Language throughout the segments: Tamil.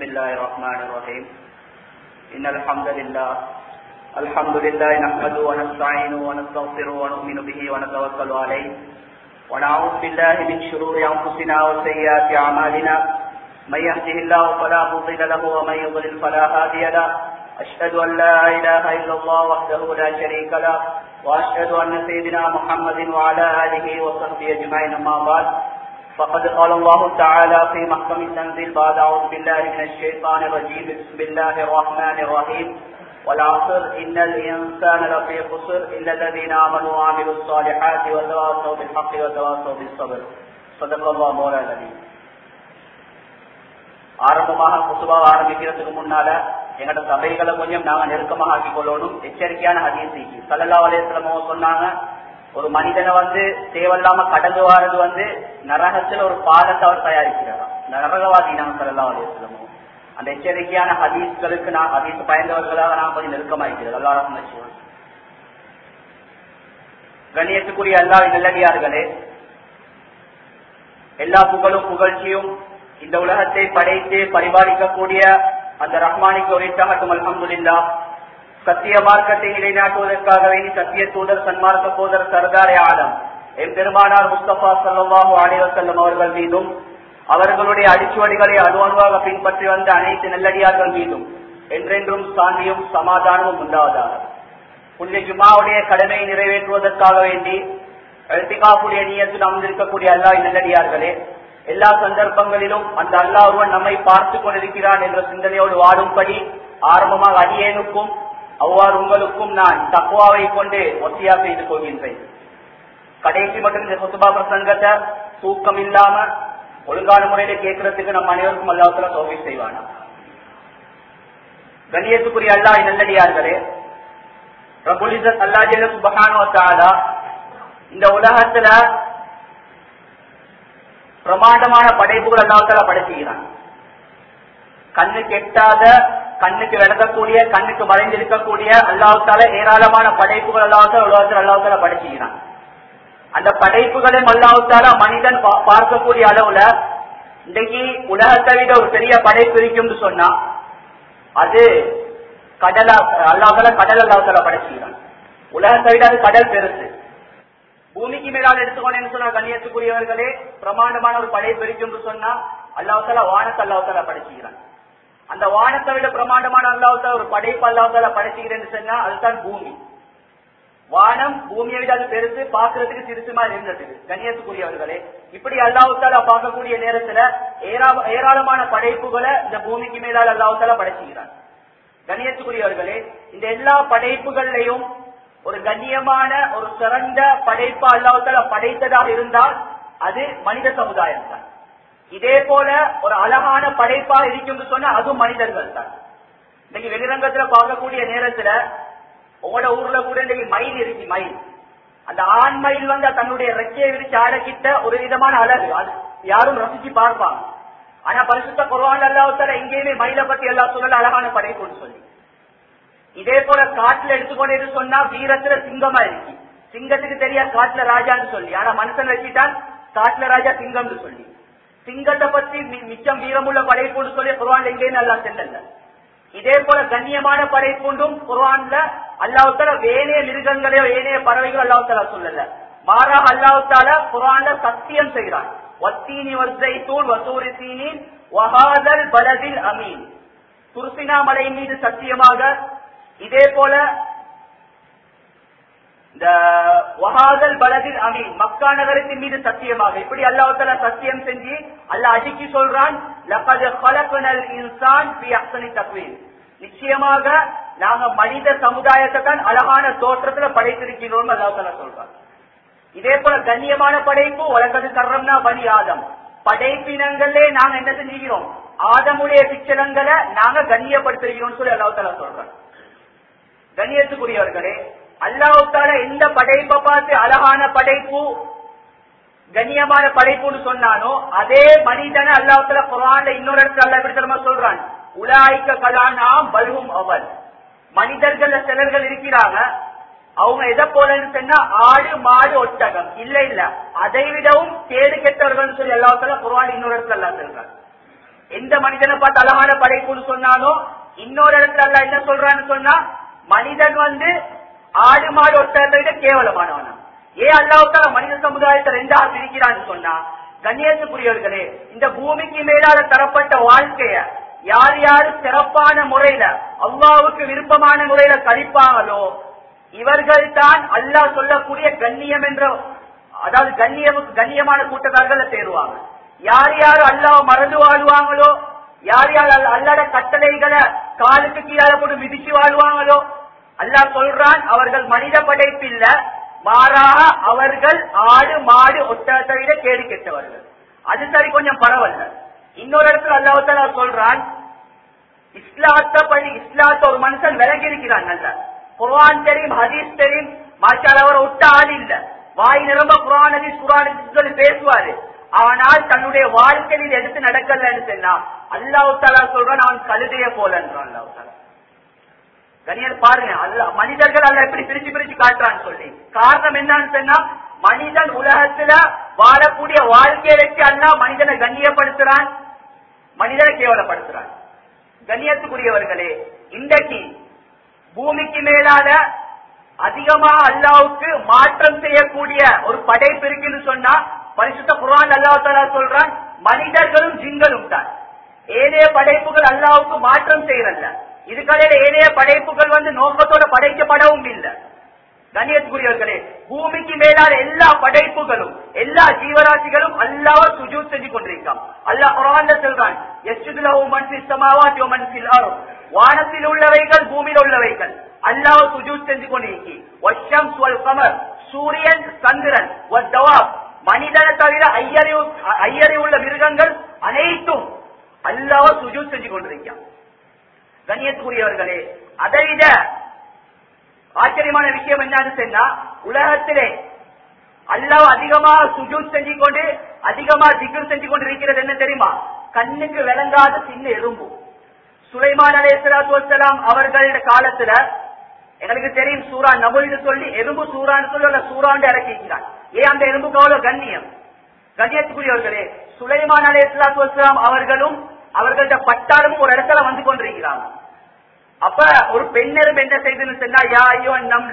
بسم الله الرحمن الرحيم إن الحمد لله الحمد لله نحمده ونستعينه ونستغفره ونؤمن به ونتوكل عليه ونعوذ بالله من شرور أنفسنا وسيئات أعمالنا من يهده الله فلا مضل له ومن يضلل فلا هادي له أشهد أن لا إله إلا الله وحده لا شريك له وأشهد أن سيدنا محمد وعلى آله وصحبه أجمعين أما بعد فقد قال الله تعالى في محكم التنزيل بعد أعوذ بالله من الشيطان الرجيم بسم الله الرحمن الرحيم والعصر إن الإنسان لفي خسر إلا الذين آمنوا وعملوا الصالحات وتواصوا بالحق وتواصوا بالصبر صدق الله مولا العظيم ஆரம்பமாக குசுபாவை ஆரம்பிக்கிறதுக்கு முன்னால எங்கட சபைகளை கொஞ்சம் நாங்க நெருக்கமாக ஆக்கிக் கொள்ளணும் எச்சரிக்கையான ஹதீசி சல்லல்லா அலையமோ சொன்னாங்க ஒரு மனிதனை வந்து தேவையில்லாம கடந்து வாரது வந்து நரகத்துல ஒரு பாலத்தை அவர் தயாரிக்கிறாராம் நரகவாதி நாங்க சல்லல்லா அலையமோ அந்த எச்சரிக்கையான ஹதீஸ்களுக்கு நான் ஹதீஸ் பயந்தவர்களாக நான் கொஞ்சம் நெருக்கமாயிருக்கிறது அல்லா ரஹ்மன் கண்ணியத்துக்குரிய எல்லா நல்லடியார்களே எல்லா புகழும் புகழ்ச்சியும் இந்த உலகத்தை படைத்து பரிபாலிக்கக்கூடிய அந்த ரஹ்மானிக்கு ஒரிட்டாகட்டும் அல்ஹம்துல்லா சத்திய மார்க்கத்தை நிலைநாட்டுவதற்காக வேண்டி சத்திய தூதர் சன்மார்க்க போதர் சர்தாரே ஆலம் என் பெருமானார் முஸ்தபா சல்லாஹூ அலிவசல்லம் அவர்கள் மீதும் அவர்களுடைய அடிச்சுவடிகளை அணுவணுவாக பின்பற்றி வந்த அனைத்து நல்லடியார்கள் மீதும் என்றென்றும் சாந்தியும் சமாதானமும் உண்டாவதாக புண்ணிய ஜுமாவுடைய கடமையை நிறைவேற்றுவதற்காக வேண்டி எழுத்திகாப்புடைய நீயத்தில் அமர்ந்திருக்கக்கூடிய அல்லா நல்லடியார்களே எல்லா சந்தர்ப்பங்களிலும் அந்த அல்லா ஒருவன் நம்மை பார்த்து கொண்டிருக்கிறான் என்ற சிந்தனையோடு வாடும்படி ஆரம்பமாக அடியேனுக்கும் அவ்வாறு உங்களுக்கும் நான் தக்குவாவை கொண்டு ஒத்தியா செய்து கொள்கின்றேன் கடைசி மட்டும் இந்த சொத்துபா பிரசங்கத்தை தூக்கம் இல்லாம ஒழுங்கான முறையில கேட்கறதுக்கு நம்ம அனைவருக்கும் அல்லாத்துல சோகை செய்வானா கண்ணியத்துக்குரிய அல்லா நல்லடியார்களே ரபுலிசத் அல்லா ஜெல சுபகானுவத்தாலா இந்த உலகத்துல பிரமாண்டமான படைப்புகள் அல்லாத்தால படைச்சுகிறான் கண்ணுக்கு எட்டாத கண்ணுக்கு விளக்கக்கூடிய கண்ணுக்கு மறைந்திருக்கக்கூடிய அல்லாஹால ஏராளமான படைப்புகள் அல்லாஹால உலகத்தில் அல்லாஹால படைச்சுகிறான் அந்த படைப்புகளும் அல்லாஹால மனிதன் பார்க்கக்கூடிய அளவுல இன்றைக்கு உலகத்தை விட ஒரு பெரிய படைப்பு இருக்கும்னு சொன்னா அது கடலா அல்லாஹால கடல் அல்லாஹால படைச்சுகிறான் உலகத்தை விட அது கடல் பெருசு பூமிக்கு மேலால் எடுத்துக்கோன்னு சொன்னா கண்ணியத்துக்குரியவர்களே பிரமாண்டமான ஒரு படைப்பு இருக்குன்னு சொன்னா அல்லாஹால வானத்தை அல்லாஹால படைச்சுகிறான் அந்த வானத்தை விட பிரமாண்டமான அல்லாஹால ஒரு படைப்பு அல்லாஹால படைச்சுகிறேன்னு சொன்னா அதுதான் பூமி வானம் பூமியை விட அது பெருசு பாக்குறதுக்கு சிறுசுமா இருந்ததுக்கு கண்ணியத்துக்குரியவர்களே இப்படி அல்லாஹால பார்க்கக்கூடிய நேரத்துல ஏராளமான படைப்புகளை இந்த பூமிக்கு மேலால் அல்லாஹால படைச்சுகிறான் கண்ணியத்துக்குரியவர்களே இந்த எல்லா படைப்புகள்லையும் ஒரு கண்ணியமான ஒரு சிறந்த படைப்பா அல்லாஹால படைத்ததாக இருந்தால் அது மனித சமுதாயம் தான் இதே போல ஒரு அழகான படைப்பா இருக்கும் சொன்னா அதுவும் மனிதர்கள் தான் இன்னைக்கு வெளிரங்கத்துல பார்க்கக்கூடிய நேரத்துல உங்களோட ஊர்ல கூட இன்னைக்கு மயில் இருக்கு மயில் அந்த ஆண் மயில் வந்து தன்னுடைய ரெக்கையை விரிச்சு ஆடக்கிட்ட ஒரு விதமான அழகு அது யாரும் ரசிச்சு பார்ப்பாங்க ஆனா பரிசுத்த குரவான் அல்லாஹால எங்கேயுமே மயிலை பத்தி எல்லா சொல்லல அழகான படைப்புன்னு சொல்லி இதே போல காட்டுல எடுத்துக்கொண்டு சொன்னா வீரத்துல சிங்கமா இருக்கு சிங்கத்துக்கு தெரியா காட்டுல ராஜான்னு சொல்லி ஆனா மனுஷன் வச்சுட்டான் காட்டுல ராஜா சிங்கம்னு சொல்லி சிங்கத்தை பத்தி மிச்சம் வீரமுள்ள படைப்புன்னு சொல்லி குர்வான்ல எங்கேயும் நல்லா செல்லல இதே போல கண்ணியமான படைப்புண்டும் குர்வான்ல அல்லாஹால வேணைய மிருகங்களையோ ஏனைய பறவைகளோ அல்லாஹால சொல்லல மாறாக அல்லாஹால குர்வான்ல சத்தியம் செய்கிறான் வத்தீனி வர்த்தை தூள் வசூரி சீனி வஹாதல் பலதில் அமீன் துர்சினா மலை மீது சத்தியமாக இதே போல இந்த வஹாதல் பலதில் அமீன் மக்கா நகரத்தின் மீது சத்தியமாக இப்படி அல்லாஹால சத்தியம் செஞ்சு அல்லாஹ் அடிக்கி சொல்றான் நிச்சயமாக நாங்க மனித சமுதாயத்தை தான் அழகான தோற்றத்துல படைத்திருக்கிறோம் அல்லாஹால சொல்றான் இதே போல கண்ணியமான படைப்பு உலகது கர்றம்னா பலி ஆதம் படைப்பினங்களே நாங்க என்ன செஞ்சுக்கிறோம் ஆதமுடைய பிச்சனங்களை நாங்க கண்ணியப்படுத்துகிறோம் சொல்லி அல்லாஹால சொல்றோம் கண்ணியத்துக்குரியவர்களே அல்லாஹால எந்த படைப்பை பார்த்து அழகான படைப்பு கண்ணியமான படைப்புன்னு சொன்னானோ அதே மனிதனை அல்லாஹால குரான்ல இன்னொரு இடத்துல அல்லா எப்படி தெரியுமா சொல்றான் உலாய்க்க கலானாம் பல்கும் அவன் மனிதர்கள் சிலர்கள் இருக்கிறாங்க அவங்க எதை போலன்னு சொன்னா ஆடு மாடு ஒட்டகம் இல்ல இல்ல அதை விடவும் கேடு கெட்டவர்கள் சொல்லி எல்லாத்துல குர்ஆன் இன்னொரு இடத்துல எல்லாம் சொல்றாங்க எந்த மனிதனை பார்த்து அழகான படைப்புன்னு சொன்னானோ இன்னொரு இடத்துல அல்ல என்ன சொல்றான்னு சொன்னா மனிதன் வந்து ஆடு மாடு ஒட்டத்தை விட கேவலமானவனா ஏன் அல்லாவுக்கால மனித சமுதாயத்தை ரெண்டா பிரிக்கிறான்னு சொன்னா கண்ணியத்துக்குரியவர்களே இந்த பூமிக்கு மேலால தரப்பட்ட வாழ்க்கைய யார் யாரு சிறப்பான முறையில அல்லாவுக்கு விருப்பமான முறையில கழிப்பாங்களோ இவர்கள் தான் அல்லாஹ் சொல்லக்கூடிய கண்ணியம் என்ற அதாவது கண்ணியம் கண்ணியமான கூட்டத்தார்கள் சேருவாங்க யார் யார் அல்லாஹ் மறந்து வாழ்வாங்களோ யார் யார் அல்ல- அல்லாட கட்டளைகளை காலுக்கு கீழே போட்டு மிதிச்சு வாழ்வாங்களோ அல்லாஹ் சொல்றான் அவர்கள் மனித படைப்பில்ல மாறாக அவர்கள் ஆடு மாடு ஒட்டத்தை விட கேடு கெட்டவர்கள் அது சரி கொஞ்சம் பரவாயில்ல இன்னொரு இடத்துல அல்லாஹால சொல்றான் இஸ்லாத்த படி இஸ்லாத்த ஒரு மனுஷன் விலகி இருக்கிறான் நல்ல குர்ஆன் தெரியும் ஹதீஸ் தெரியும் மாஷால் அவர் விட்ட ஆள் இல்ல வாய் நிரம்ப குர்ஆன் ஹதீஸ் குர்ஆன் ஹதீஸ் சொல்லி பேசுவாரு ஆனால் தன்னுடைய வாழ்க்கையில் எடுத்து நடக்கலன்னு சொன்னா அல்லாஹ் தாலா சொல்றான் அவன் கழுதைய போலன்றான் அல்லாஹ் தாலா கணியர் பாருங்க அல்ல மனிதர்கள் அல்ல எப்படி பிரிச்சு பிரிச்சு காட்டுறான்னு சொல்லி காரணம் என்னன்னு சொன்னா மனிதன் உலகத்துல வாழக்கூடிய வாழ்க்கையை வச்சு அல்ல மனிதனை கண்ணியப்படுத்துறான் மனிதனை கேவலப்படுத்துறான் கண்ணியத்துக்குரியவர்களே இன்றைக்கு பூமிக்கு மேலால அதிகமா அல்லாவுக்கு மாற்றம் செய்யக்கூடிய ஒரு படைப்பு இருக்குன்னு சொன்னா பரிசுத்த குர்ஆன் அல்லாஹ் தஆலா சொல்றான் மனிதர்களும் ஜின்களும் தான் ஏனைய படைப்புகள் அல்லாவுக்கு மாற்றம் செய்யறல்ல இதுக்கடையில ஏனைய படைப்புகள் வந்து நோக்கத்தோட படைக்கப்படவும் இல்லை கண்ணியத்துக்குரியவர்களே பூமிக்கு மேலான எல்லா படைப்புகளும் எல்லா ஜீவராசிகளும் அல்லாஹ் சுஜூத் செஞ்சு கொண்டிருக்கான் அல்லாஹ் குர்ஆன்ல சொல்றான் யஸ்ஜுதுலஹு மன் ஃபிஸ் ஸமாவாதி வ மன் ஃபில் அர்த் வானத்தில் உள்ளவைகள் பூமியில் உள்ளவைகள் அல்லாஹ் சுஜூத் செஞ்சு கொண்டிருக்கி வஷம்ஸ் வல் கமர் சூரியன் சந்திரன் வத்தவாப் மனிதனை தவிர ஐயறிவு ஐயறிவு உள்ள மிருகங்கள் அனைத்தும் அல்லாஹ் சுஜூத் செஞ்சு கொண்டிருக்கான் கண்ணியத்துக்குரியவர்களே அதை விட ஆச்சரியமான விஷயம் என்னன்னு சொன்னா உலகத்திலே அல்லாஹ் அதிகமா சுஜூத் செஞ்சு கொண்டு அதிகமா திக்ர் செஞ்சு கொண்டு இருக்கிறது என்ன தெரியுமா கண்ணுக்கு விளங்காத சின்ன எறும்பு சுலைமான் அலைஹிஸ்ஸலாத்து வஸ்ஸலாம் அவர்களுடைய காலத்துல எங்களுக்கு தெரியும் சூரா நபுல்னு சொல்லி எறும்பு சூறான்னு சொல்லி அல்ல சூறாண்டு இறக்கிக்கிறான் ஏன் அந்த எறும்புக்கு அவ்வளவு கண்ணியம் கண்ணியத்துக்குரியவர்களே சுலைமான் அலைஹிஸ்ஸலாத்து வஸ்ஸலாம் அவர்களும் அவர்கள்ட்ட பட்டாளமும் ஒரு இடத்துல வந்து கொண்டிருக்கிறாங்க அப்ப ஒரு பெண்ணெரும்பு என்ன செய்துன்னு சொன்னா யா ஐயோ நம்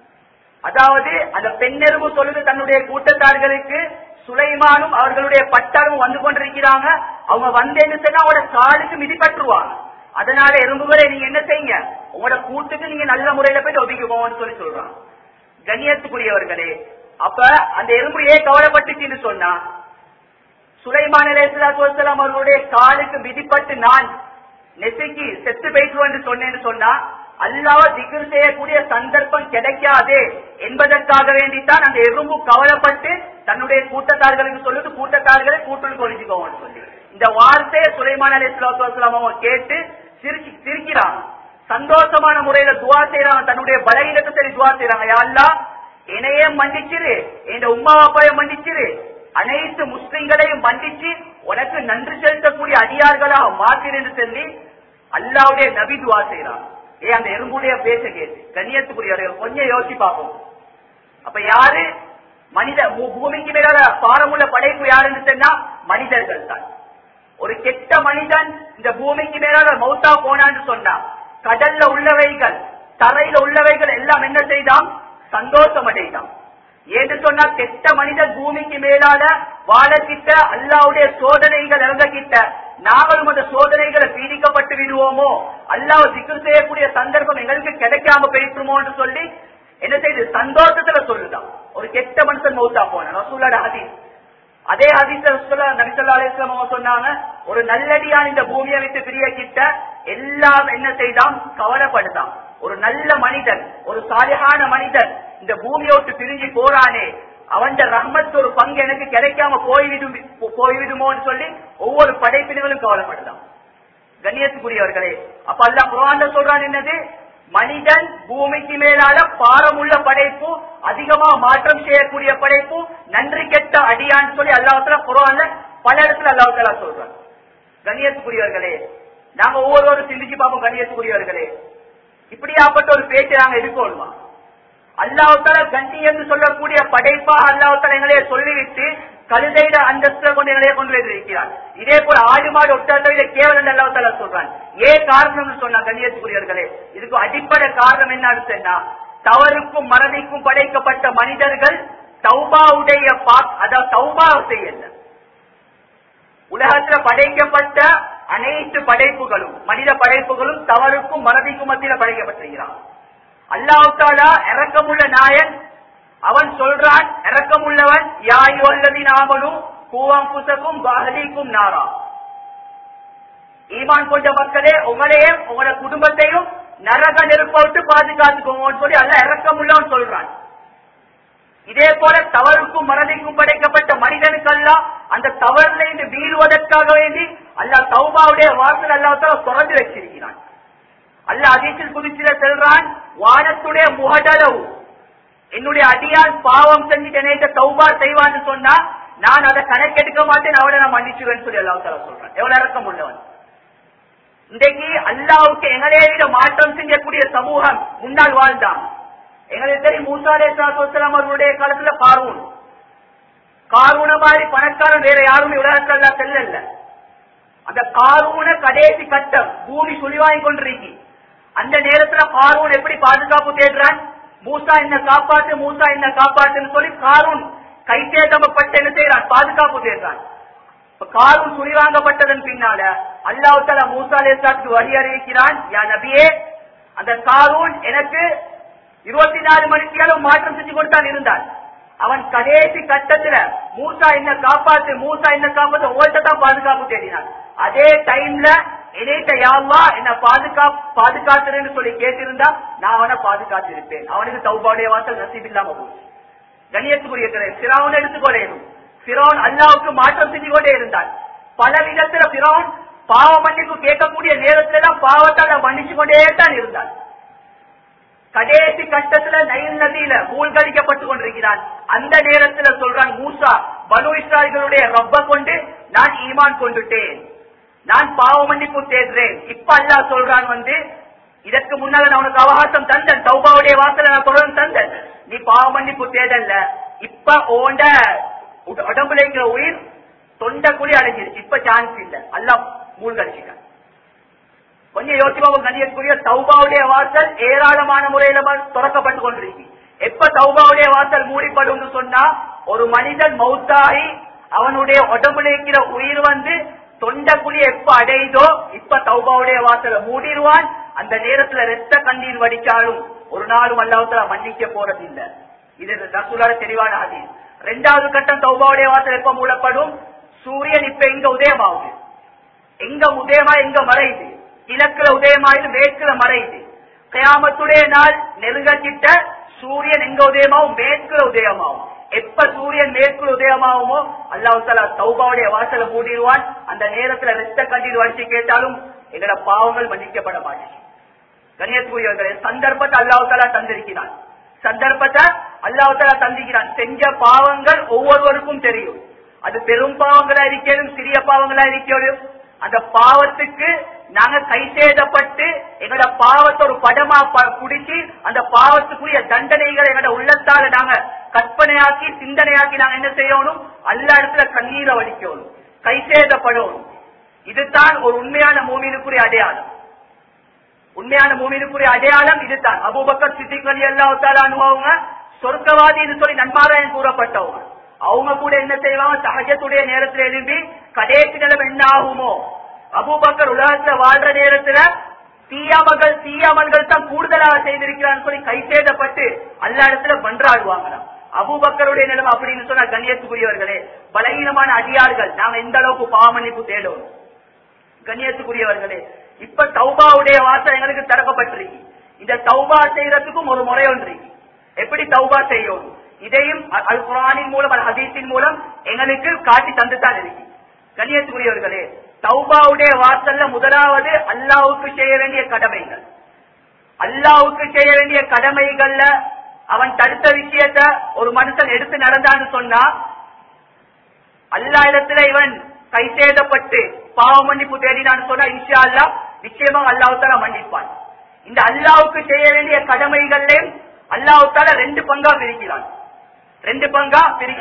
அதாவது அந்த பெண்ணெரும்பு சொல்லுது தன்னுடைய கூட்டத்தார்களுக்கு சுலைமானும் அவர்களுடைய பட்டாரும் வந்து கொண்டிருக்கிறாங்க அவங்க வந்தேன்னு சொன்னா அவங்களோட காலுக்கு மிதிப்பட்டுருவாங்க அதனால எறும்புகளை நீங்க என்ன செய்யுங்க உங்களோட கூட்டுக்கு நீங்க நல்ல முறையில போயிட்டு ஒதுக்கி போவோம்னு சொல்லி சொல்றாங்க கண்ணியத்துக்குரியவர்களே அப்ப அந்த எறும்பு ஏன் கவலைப்பட்டுச்சுன்னு சொன்னா சுலைமான் அலைஹிஸ்ஸலாத்து வஸ்ஸலாம் அவர்களுடைய காலுக்கு மிதிப்பட்டு நான் நெசுக்கி செத்து போயிட்டு என்று சொன்னேன்னு சொன்னா அல்லாஹ் திக்ர் செய்யக்கூடிய சந்தர்ப்பம் கிடைக்காதே என்பதற்காக வேண்டித்தான் அந்த எறும்பு கவலைப்பட்டு தன்னுடைய கூட்டத்தார்களுக்கு சொல்லுது கூட்டத்தார்களை கூட்டுக்கு ஒழிச்சுக்கோன்னு சொல்லி இந்த வார்த்தையை சுலைமான் அலி இஸ்லாத்துலாம் அவங்க கேட்டு சிரிச்சு சிரிக்கிறாங்க சந்தோஷமான முறையில துவா செய்யறாங்க தன்னுடைய பலகீனத்தை சரி துவா செய்யறாங்க யா அல்லாஹ் என்னையே மன்னிச்சிரு என் உம்மா அப்பாவை மன்னிச்சிரு அனைத்து முஸ்லிம்களையும் மன்னிச்சு உனக்கு நன்றி செலுத்தக்கூடிய அடியார்களாக மாற்றிரு என்று சொல்லி அல்லாவுடைய நபி துவா செய்யறான் ஏ அந்த எறும்புடைய பேச்ச கேட்டு கண்ணியத்துக்குரியவர்கள் கொஞ்சம் யோசிச்சு பார்ப்போம் அப்ப யாரு மனித பூ- பூமிக்கு மேல பாரமுள்ள படைப்பு யாருன்னு சொன்னா மனிதர்கள் தான் ஒரு கெட்ட மனிதன் இந்த பூமிக்கு மேலால மௌத்தா போனான்னு சொன்னா கடல்ல உள்ளவைகள் தரையில உள்ளவைகள் எல்லாம் என்ன செய்தான் சந்தோஷம் அடைந்தான் ஏன்னு சொன்னா கெட்ட மனிதன் பூமிக்கு மேலால வாழக்கிட்ட அல்லாவுடைய சோதனைகள் இறங்கக்கிட்ட நாங்களும் அந்த சோதனைகளை பீடிக்கப்பட்டு விடுவோமோ அல்லாஹ் சிக்கல் செய்யக்கூடிய சந்தர்ப்பம் எங்களுக்கு கிடைக்காம போயிட்டுமோன்னு சொல்லி என்ன செய்யுது சந்தோஷத்துல சொல்லுதான் ஒரு கெட்ட மனுஷன் மௌத்தா போன ரசூலோட ஹதீஸ் அதே ஹதீஸ் நபிசல்லா அலிஸ்லாம் அவங்க சொன்னாங்க ஒரு நல்லடியான் இந்த பூமியை விட்டு பிரிய கிட்ட எல்லாம் என்ன செய்தான் கவலைப்படுதான் ஒரு நல்ல மனிதன் ஒரு சாலிகான மனிதன் இந்த பூமியை விட்டு பிரிஞ்சு போறானே அவன் ரஹ்மத் ஒரு பங்கு எனக்கு கிடைக்காம போய்விடும் போய்விடுமோன்னு சொல்லி ஒவ்வொரு படைப்பினங்களும் கவலைப்படுதான் கண்ணியத்துக்குரியவர்களே அப்ப அல்லா குரான்ல சொல்றான் என்னது மனிதன் பூமிக்கு மேலால பாரமுள்ள படைப்பு அதிகமா மாற்றம் செய்யக்கூடிய படைப்பு நன்றி கெட்ட அடியான்னு சொல்லி அல்லாஹத்துல குரான்ல பல இடத்துல அல்லாஹால சொல்றான் கண்ணியத்துக்குரியவர்களே நாங்க ஒவ்வொருவரும் சிந்திச்சு பார்ப்போம் கண்ணியத்துக்குரியவர்களே இப்படியாப்பட்ட ஒரு பேச்சை நாங்க இருக்கோமா அல்லாஹால கண்ணியம் சொல்லக்கூடிய படைப்பா அல்லாஹால எங்களே சொல்லிவிட்டு கழுதையிட அந்தஸ்துல கொண்டு எங்களைய கொண்டு வைத்திருக்கிறான் இதே போல ஆடு மாடு ஒட்டாத கேவலம் அல்லாஹ் சொல்றான் ஏன் காரணம்னு சொன்னா கண்ணியத்துக்குரியவர்களே இதுக்கு அடிப்படை காரணம் என்ன சொன்னா தவறுக்கும் மறதிக்கும் படைக்கப்பட்ட மனிதர்கள் தௌபாவுடைய பா- அதாவது தௌபா செய்யல உலகத்துல படைக்கப்பட்ட அனைத்து படைப்புகளும் மனித படைப்புகளும் தவறுக்கும் மறதிக்கும் மத்தியில படைக்கப்பட்டிருக்கிறான் அல்லாஹாலா இறக்கமுள்ள நாயன் அவன் சொல்றான் இறக்கமுள்ளவன் யாயுவல்லதி நாமலும் கூவம் புசக்கும் பாகதிக்கும் நாரா ஈமான் கொண்ட மக்களே உங்களையும் உங்களோட குடும்பத்தையும் நரக நெருப்ப விட்டு பாதுகாத்துக்கோங்கன்னு சொல்லி அல்ல இறக்கமுள்ளவன் சொல்றான் இதே போல தவறுக்கும் மறதிக்கும் படைக்கப்பட்ட மனிதனுக்கெல்லாம் அந்த தவறுல இருந்து வீழ்வதற்காக வேண்டி அல்லாஹ் தௌபாவுடைய வாசல் அல்லாஹ் திறந்து வச்சிருக்கிறான் அல்லாஹ் அதீசில் குதிச்சில செல்றான் வானத்துடைய முகடளவு என்னுடைய அடியான் பாவம் செஞ்சு என்னைட்ட தௌபா செய்வான்னு சொன்னா நான் அதை கணக்கெடுக்க மாட்டேன் அவனை நான் மன்னிச்சுவேன்னு சொல்லி அல்லாஹ் தாலா சொல்றான் எவ்வளவு இறக்கம் உள்ளவன் இன்றைக்கு அல்லாவுக்கு எங்களே விட மாற்றம் செய்யக்கூடிய சமூகம் முன்னால் வாழ்ந்தான் எங்களுக்கு தெரியும் மூசா அலேஸ்லாம் அவர்களுடைய காலத்துல காரூன் காரூன மாதிரி பணக்காரன் வேற யாருமே உலகத்துல எல்லாம் செல்லல அந்த காரூன கடைசி கட்டம் பூமி சுழிவாங்கி கொண்டிருக்கி அந்த நேரத்துல காரூன் எப்படி பாதுகாப்பு தேடுறான் மூசா என்ன காப்பாத்து மூசா என்ன காப்பாத்துன்னு சொல்லி காரூன் கைத்தேதமப்பட்டு என்ன செய்யறான் பாதுகாப்பு தேடுறான் இப்ப காரூன் சுழிவாங்கப்பட்டதன் பின்னால அல்லாஹ் தலா மூசா அலேஸ்லாத்துக்கு வழி அறிவிக்கிறான் யா நபியே அந்த காரூன் எனக்கு இருபத்தி நாலு மணிக்கு மாற்றம் செஞ்சு கொடுத்தான் இருந்தான் அவன் கடைசி கட்டத்துல மூசா என்ன காப்பாத்து மூசா என்ன காப்பாத்து உங்கள்கிட்ட தான் பாதுகாப்பு தேடினான் அதே டைம்ல என்னைட்ட யாவா என்ன பாதுகா பாதுகாத்துறேன்னு சொல்லி கேட்டிருந்தா நான் அவனை பாதுகாத்து இருப்பேன் அவனுக்கு தௌபாவுடைய வாசல் நசீப் இல்லாம போச்சு கண்ணியத்துக்குரிய சிராவன் எடுத்துக்கொள்ளேனும் பிறோன் அல்லாவுக்கு மாற்றம் செஞ்சு கொண்டே இருந்தான் பல விதத்துல பிறோன் பாவ மன்னிப்பு கேட்கக்கூடிய நேரத்துல தான் பாவத்தால மன்னிச்சு கொண்டே தான் இருந்தான் கடைசி கட்டத்துல நைல் நதியில மூழ்கடிக்கப்பட்டு கொண்டிருக்கிறான் அந்த நேரத்துல சொல்றான் மூசா பனு இஸ்ராயல்களுடைய ரப்ப கொண்டு நான் ஈமான் கொண்டுட்டேன் நான் பாவ மன்னிப்பு தேடுறேன் இப்ப அல்லாஹ் சொல்றான் வந்து இதற்கு முன்னால நான் உனக்கு அவகாசம் தந்தன் தௌபாவுடைய வாசல நான் தொடர்ந்து தந்தன் நீ பாவ மன்னிப்பு தேடல இப்ப ஓண்ட உட- உடம்புல இருக்கிற உயிர் தொண்டை குழி அடைஞ்சிருச்சு இப்ப சான்ஸ் இல்ல அல்லாஹ் மூழ்கடிச்சிட்டான் கொஞ்சம் யோசிப்பாவும் கண்ணியத்துக்குரிய தௌபாவுடைய வாசல் ஏராளமான முறையில ம- திறக்கப்பட்டு கொண்டிருக்கு எப்ப தௌபாவுடைய வாசல் மூடிப்படும் சொன்னா ஒரு மனிதன் மௌத்தாகி அவனுடைய உடம்புல இருக்கிற உயிர் வந்து தொண்டக்குழி எப்ப அடையுதோ இப்ப தௌபாவுடைய வாசலை மூடிடுவான் அந்த நேரத்துல ரத்த கண்ணீர் வடிச்சாலும் ஒரு நாளும் அல்லாஹத்துல மன்னிக்க போறது இல்ல இது ரசூலால தெளிவான ஆதி ரெண்டாவது கட்டம் தௌபாவுடைய வாசல் எப்ப மூடப்படும் சூரியன் இப்ப எங்க உதயமாகுது எங்க உதயமா எங்க மறையுது கிழக்குல உதயமாயுது மேற்குல மறையுது கயாமத்துடைய நாள் நெருங்கக்கிட்ட சூரியன் எங்க உதயமாவும் மேற்குல உதயமாகும் எப்ப சூரியன் மேற்குல உதயமாகுமோ அல்லாஹ் தலா தௌபாவுடைய வாசலை மூடிடுவான் அந்த நேரத்துல ரத்த கண்ணீர் வடிச்சு கேட்டாலும் எங்களோட பாவங்கள் மன்னிக்கப்பட மாட்டேன் கண்ணியத்துக்குரியவர்களே சந்தர்ப்பத்தை அல்லாஹ் தலா தந்திருக்கிறான் சந்தர்ப்பத்தை அல்லாஹ் தலா தந்திருக்கிறான் செஞ்ச பாவங்கள் ஒவ்வொருவருக்கும் தெரியும் அது பெரும் பாவங்களா இருக்கணும் சிறிய பாவங்களா இருக்கணும் அந்த பாவத்துக்கு நாங்க கை சேதப்பட்டு எங்களோட பாவத்தை ஒரு படமா ப- புடிச்சு அந்த பாவத்துக்குரிய தண்டனைகளை எங்களோட உள்ளத்தால நாங்க கற்பனையாக்கி சிந்தனையாக்கி நாங்க என்ன செய்யணும் அல்ல இடத்துல கண்ணீரை வடிக்கணும் கை சேதப்படணும் இதுதான் ஒரு உண்மையான மூமினுக்குரிய அடையாளம் உண்மையான மூமினுக்குரிய அடையாளம் இதுதான் அபூபக்கர் சித்திக் அலி அல்லாஹ் அவங்க சொர்க்கவாதின்னு சொல்லி நன்மாராயன் கூறப்பட்டவங்க அவங்க கூட என்ன செய்வாங்க சகஜத்துடைய நேரத்துல எழும்பி கடைசி நிலம் என்ன ஆகுமோ அபூபக்கர் உலகத்துல வாழ்ற நேரத்துல தீயாமல்கள் தீயாமல்கள் தான் கூடுதலாக செய்திருக்கிறான்னு சொல்லி கை சேதப்பட்டு எல்லா இடத்துல பன்றாடுவாங்களாம் அபூபக்கருடைய நிலம் அப்படின்னு சொன்னா கண்ணியத்துக்குரியவர்களே பலகீனமான அடியார்கள் நாங்க எந்த அளவுக்கு பாவமன்னிப்பு தேடுவோம் கண்ணியத்துக்குரியவர்களே இப்ப தௌபாவுடைய வாசல் எங்களுக்கு திறக்கப்பட்டிருக்கு இந்த தௌபா செய்யறதுக்கும் ஒரு முறை ஒன்று இருக்கு. எப்படி தௌபா செய்யணும் இதையும் அ- அல் குரானின் மூலம் அல் ஹதீஸின் மூலம் எங்களுக்கு காட்டி தந்துதான் இருக்கு கண்ணியத்துக்குரியவர்களே தௌபாவுடைய வாசல்ல முதலாவது அல்லாவுக்கு செய்ய வேண்டிய கடமைகள் அல்லாவுக்கு செய்ய வேண்டிய கடமைகள்ல அவன் தடுத்த விஷயத்த ஒரு மனுஷன் எடுத்து நடந்தான்னு சொன்னா அல்லா இடத்துல இவன் கை சேதப்பட்டு பாவ மன்னிப்பு தேடினான்னு சொன்னா இன்ஷா அல்லா நிச்சயமா அல்லாஹால மன்னிப்பான் இந்த அல்லாவுக்கு செய்ய வேண்டிய கடமைகள்ல அல்லாஹால ரெண்டு பங்கா பிரிக்கிறான் ரெண்டு பங்கா பிரிக்கிறான்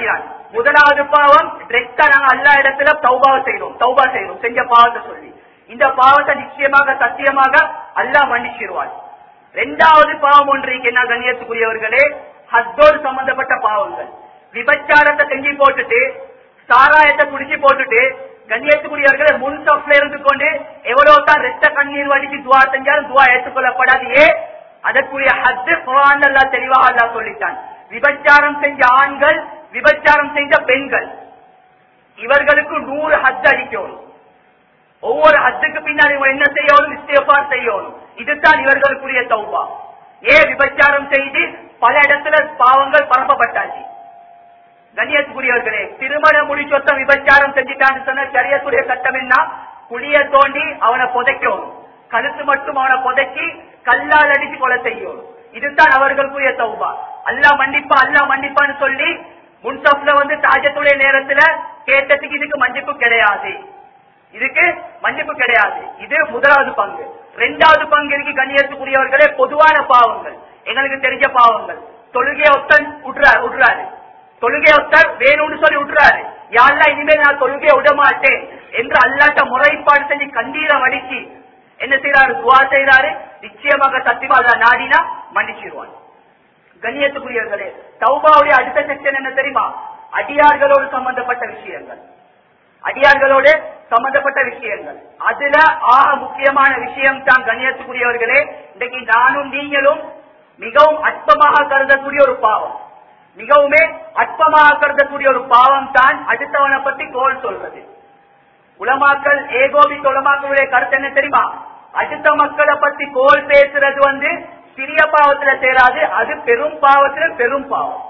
முதலாவது பாவம் டிரெக்டா நாங்க எல்லா இடத்துல தௌபா செய்யறோம் தௌபா செய்யறோம் செஞ்ச பாவத்தை சொல்லி இந்த பாவத்தை நிச்சயமாக சத்தியமாக அல்லாஹ் மன்னிச்சிருவான் ரெண்டாவது பாவம் ஒன்று என்ன கண்ணியத்துக்குரியவர்களே ஹத்தோடு சம்பந்தப்பட்ட பாவங்கள் விபச்சாரத்தை செஞ்சு போட்டுட்டு சாராயத்தை குடிச்சு போட்டுட்டு கண்ணியத்துக்குரியவர்களை முன் சப்ல இருந்து கொண்டு எவ்வளவு தான் ரத்த கண்ணீர் வடிச்சு துவா செஞ்சாலும் துவா ஏற்றுக்கொள்ளப்படாது ஏன் அதற்குரிய ஹத்து குரான் அல்லா தெளிவாக அல்லா சொல்லிட்டான் விபச்சாரம் செஞ்ச ஆண்கள் விபச்சாரம் செஞ்ச பெண்கள் இவர்களுக்கு நூறு ஹத் அடிக்கணும் ஒவ்வொரு ஹத்துக்கு பின்னாடி இவங்க என்ன செய்யணும் இஸ்தேஃபார் செய்யணும் இதுதான் இவர்களுக்குரிய தௌபா ஏன் விபச்சாரம் செய்து பல இடத்துல பாவங்கள் பரப்பப்பட்டாச்சு கண்ணியத்துக்குரியவர்களே திருமண முடிச்சொத்தம் விபச்சாரம் செஞ்சுட்டான்னு சொன்ன சரியத்துடைய சட்டம் என்ன குழிய தோண்டி அவனை புதைக்கணும் கழுத்து மட்டும் அவனை புதைச்சி கல்லால் அடிச்சு கொலை செய்யணும் இதுதான் அவர்களுக்குரிய தௌபா அல்லா மன்னிப்பா அல்லா மன்னிப்பான்னு சொல்லி முன்சப்ல வந்து தாஜத்துடைய நேரத்துல கேட்டதுக்கு இதுக்கு மன்னிப்பு கிடையாது இதுக்கு மன்னிப்பு கிடையாது இது முதலாவது பங்கு ரெண்டாவது பங்கு இருக்கு கண்ணியத்துக்குரியவர்களே பொதுவான பாவங்கள் எங்களுக்கு தெரிஞ்ச பாவங்கள் தொழுகைய ஒத்தன் விட்டுறாரு விட்டுறாரு தொழுகை ஒருத்தர் வேணும்னு சொல்லி விட்டுறாரு யாரெல்லாம் இனிமேல் நான் தொழுகையை விட மாட்டேன் என்று அல்லாட்ட முறைப்பாடு செஞ்சு கண்டீரை வடிச்சு என்ன செய்யறாரு துவா செய்யறாரு நிச்சயமாக சத்தியமா அல்லா நாடினா மன்னிச்சிருவான் கண்ணியத்துக்குரியவர்களே தௌபாவுடைய அடுத்த செக்ஷன் என்ன தெரியுமா அடியார்களோடு சம்பந்தப்பட்ட விஷயங்கள் அடியார்களோடு சம்பந்தப்பட்ட விஷயங்கள் அதுல ஆக முக்கியமான விஷயம் தான் கண்ணியத்துக்குரியவர்களே இன்றைக்கு நானும் நீங்களும் மிகவும் அற்பமாக கருதக்கூடிய ஒரு பாவம் மிகவுமே அற்பமாக கருதக்கூடிய ஒரு பாவம் தான் அடுத்தவனை பத்தி கோல் சொல்றது உலமாக்கள் ஏகோபித்த உலமாக்களுடைய கருத்து என்ன தெரியுமா அடுத்த மக்களை பத்தி கோல் பேசுறது வந்து சிறிய பாவத்துல சேராது அது பெரும் பாவத்துல பெரும் பாவம்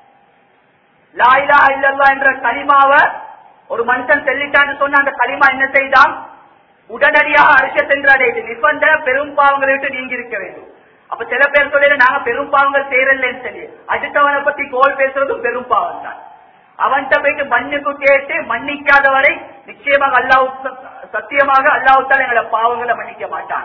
லாயிலா இல்லல்லா என்ற களிமாவ ஒரு மனுஷன் செல்லிட்டான்னு சொன்ன அந்த களிமா என்ன செய்தான் உடனடியாக அரிச சென்றாடையது நிபந்த பெரும் பாவங்களை விட்டு நீங்கி இருக்க வேண்டும் அப்ப சில பேர் சொல்லல நாங்க பெரும் பாவங்கள் செய்யறதில்லைன்னு சொல்லி அடுத்தவனை பத்தி கோல் பேசுறதும் பெரும் பாவம் தான் அவன்கிட்ட போயிட்டு மன்னிப்பு கேட்டு மன்னிக்காதவரை நிச்சயமாக அல்லாஹ் சத்தியமாக அல்லாஹால எங்களை பாவங்களை மன்னிக்க மாட்டான்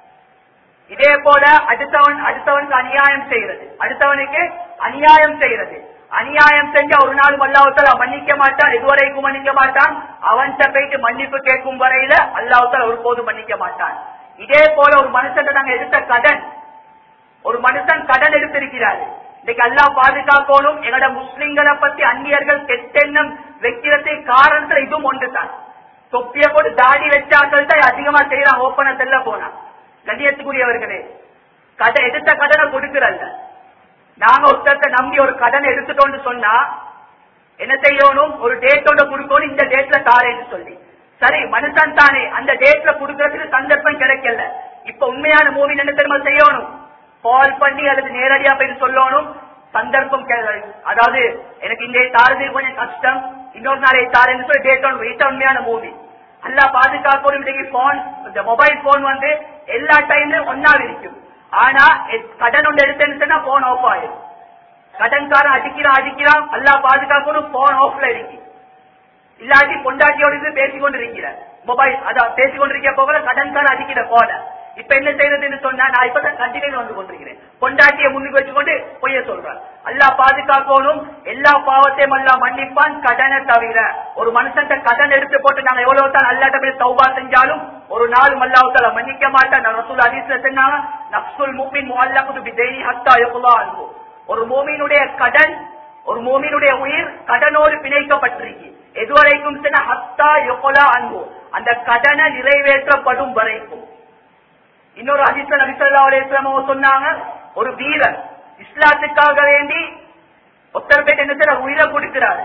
இதே போல அடுத்தவன் அடுத்தவனுக்கு அநியாயம் செய்யறது அடுத்தவனுக்கு அநியாயம் செய்யறது அநியாயம் செஞ்சா ஒரு நாள் அல்லாஹால மன்னிக்க மாட்டான் இதுவரைக்கும் மன்னிக்க மாட்டான் அவன்கிட்ட போயிட்டு மன்னிப்பு கேட்கும் வரையில அல்லாஹால ஒருபோதும் மன்னிக்க மாட்டான் இதே போல ஒரு மனுஷன் நாங்க எடுத்த கடன் ஒரு மனுஷன் கடன் எடுத்திருக்கிறாரு இன்னைக்கு அல்லா பாதுகாக்கணும் எங்கட முஸ்லிம்களை பத்தி அந்நியர்கள் கெட்டெண்ணம் வைக்கிறதை காரணத்துல இதுவும் ஒன்றுதான் தொப்பிய போட்டு தாடி வச்சாக்கள் தான் அதிகமா செய்யறான் ஓப்பன செல்ல போனா கண்ணியத்துக்குரியவர்களே கடன் எடுத்த கடனை கொடுக்கிறல்ல நாங்க ஒருத்தத்தை நம்பி ஒரு கடன் எடுத்துட்டோம்னு சொன்னா என்ன செய்யணும் ஒரு டேட்டோட கொடுக்கணும் இந்த டேட்ல தாரேன்னு சொல்லி சரி மனுஷன் தானே அந்த டேட்ல கொடுக்கறதுக்கு சந்தர்ப்பம் கிடைக்கல இப்ப உண்மையான மூவி என்ன தெரியுமா செய்யணும் கால் பண்ணி அல்லது நேரடியா போய் சொல்லணும் சந்தர்ப்பம் கே- அதாவது எனக்கு இந்த தாரது கொஞ்சம் கஷ்டம் இன்னொரு நாளை தாரேன்னு சொல்லி டேட் ஒன் வெயிட் உண்மையான மூவி அல்லா பாதுகாக்கணும் இன்னைக்கு போன் இந்த மொபைல் போன் வந்து எல்லா டைம்லயும் ஒன்னா இருக்கும் ஆனா எ- கடன் ஒன்று எடுத்தேன்னு சொன்னா போன் ஆஃப் ஆயிடும் கடன்காரன் அடிக்கிறான் அடிக்கிறான் அல்லா பாதுகாக்கணும் போன் ஆஃப்ல இருக்கு இல்லாட்டி பொண்டாட்டியோட இருந்து பேசிக்கொண்டு இருக்கிற மொபைல் அதான் பேசிக்கொண்டிருக்க போகல கடன்காரன் அடிக்கிற போல இப்ப என்ன செய்யறதுன்னு சொன்னா நான் இப்பதான் கண்டினியூ வந்து கொண்டிருக்கிறேன் பொண்டாட்டியை முன்னுக்கு வச்சுக்கொண்டு பொய்ய சொல்றான் அல்லா பாதுகாக்கணும் எல்லா பாவத்தையும் அல்லா மன்னிப்பான் கடனை தவிர ஒரு மனுஷன் கடன் எடுத்து போட்டு நாங்க எவ்வளவு தான் அல்லாட்ட போய் தௌபா செஞ்சாலும் ஒரு நாள் மல்லாவுத்தால மன்னிக்க மாட்டான் நான் ரசூல் ஹதீஸ்ல சொன்னாங்க நப்சுல் முஃமின் முஅல்லகுது பிதைனி ஹத்தா யகுலா அன்ஹு ஒரு மூமினுடைய கடன் ஒரு மூமினுடைய உயிர் கடனோடு பிணைக்கப்பட்டிருக்கு எதுவரைக்கும் சொன்ன ஹத்தா யகுலா அன்பு அந்த கடனை நிறைவேற்றப்படும் வரைக்கும் இன்னொரு ஹதீஸ்ல நபி ஸல்லல்லாஹு அலைஹி வஸல்லம் அவங்க சொன்னாங்க ஒரு வீரர் இஸ்லாத்துக்காக வேண்டி ஒருத்தர் பேர் என்ன செய்யறார் உயிரை கொடுக்கிறாரு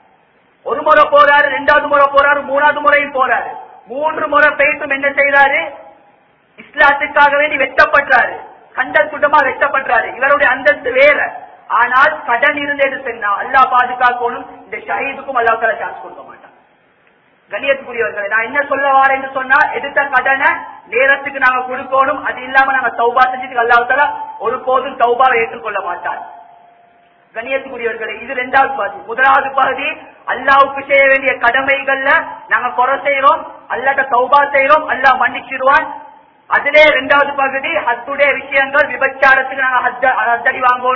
ஒரு முறை போறாரு ரெண்டாவது முறை போறாரு மூணாவது முறையும் போறாரு மூன்று முறை போயிட்டும் என்ன செய்யறாரு இஸ்லாத்துக்காக வேண்டி வெட்டப்படுறாரு கண்டல் குண்டமா வெட்டப்படுறாரு இவருடைய அந்தஸ்து வேற ஆனால் கடன் இருந்தது சொன்னா அல்லாஹ் பாதுகாக்கணும் இந்த ஷஹீதுக்கும் அல்லாஹ் தஆலா சான்ஸ் கொடுக்க மாட்டான் கண்ணியத்துக்குரியவர்களை நான் என்ன சொல்ல வாரேன்னு சொன்னா எடுத்த கடனை நேரத்துக்கு நாங்க கொடுக்கணும் அது இல்லாம நாங்க தௌபா செஞ்சுட்டு அல்லாஹ் தஆலா ஒருபோதும் தௌபாவை ஏற்றுக்கொள்ள மாட்டார் கண்ணியத்துக்குரியவர்களே இது ரெண்டாவது பகுதி முதலாவது பகுதி அல்லாவுக்கு செய்ய வேண்டிய கடமைகள்ல நாங்க குறை செய்யறோம் அல்லாட்ட தௌபா செய்யறோம் அல்லாஹ் மன்னிச்சிடுவான் அதிலே ரெண்டாவது பகுதி ஹத்துடைய விஷயங்கள் விபச்சாரத்துக்கு நாங்க ஹத்த- ஹத்தடி வாங்கணும்